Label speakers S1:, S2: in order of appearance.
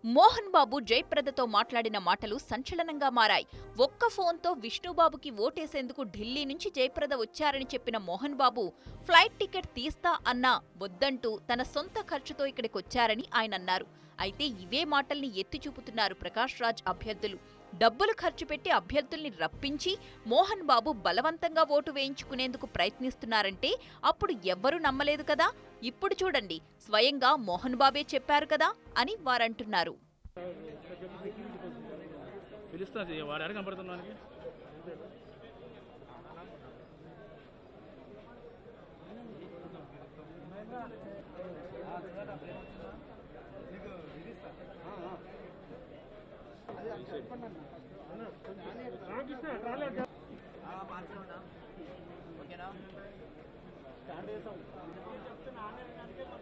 S1: మోహన్ బాబు జయప్రదతో మాట్లాడిన మాటలు సంచలనంగా మారాయి ఒక్క ఫోన్తో విష్ణుబాబుకి ఓటేసేందుకు ఢిల్లీ నుంచి జయప్రద వచ్చారని చెప్పిన మోహన్ బాబు ఫ్లైట్ టికెట్ తీస్తా అన్నా వద్దంటూ తన సొంత ఖర్చుతో ఇక్కడికొచ్చారని ఆయన అన్నారు అయితే ఇవే మాటల్ని ఎత్తి చూపుతున్నారు ప్రకాష్ రాజ్ అభ్యర్థులు డబ్బులు ఖర్చు పెట్టి అభ్యర్థుల్ని రప్పించి మోహన్ బాబు బలవంతంగా ఓటు వేయించుకునేందుకు ప్రయత్నిస్తున్నారంటే అప్పుడు ఎవ్వరూ నమ్మలేదు కదా ఇప్పుడు చూడండి స్వయంగా మోహన్ బాబే చెప్పారు కదా అని వారంటున్నారు
S2: పిలుస్తా వాడు ఎక్కడ కనపడుతున్నానికి
S3: ఓకేనా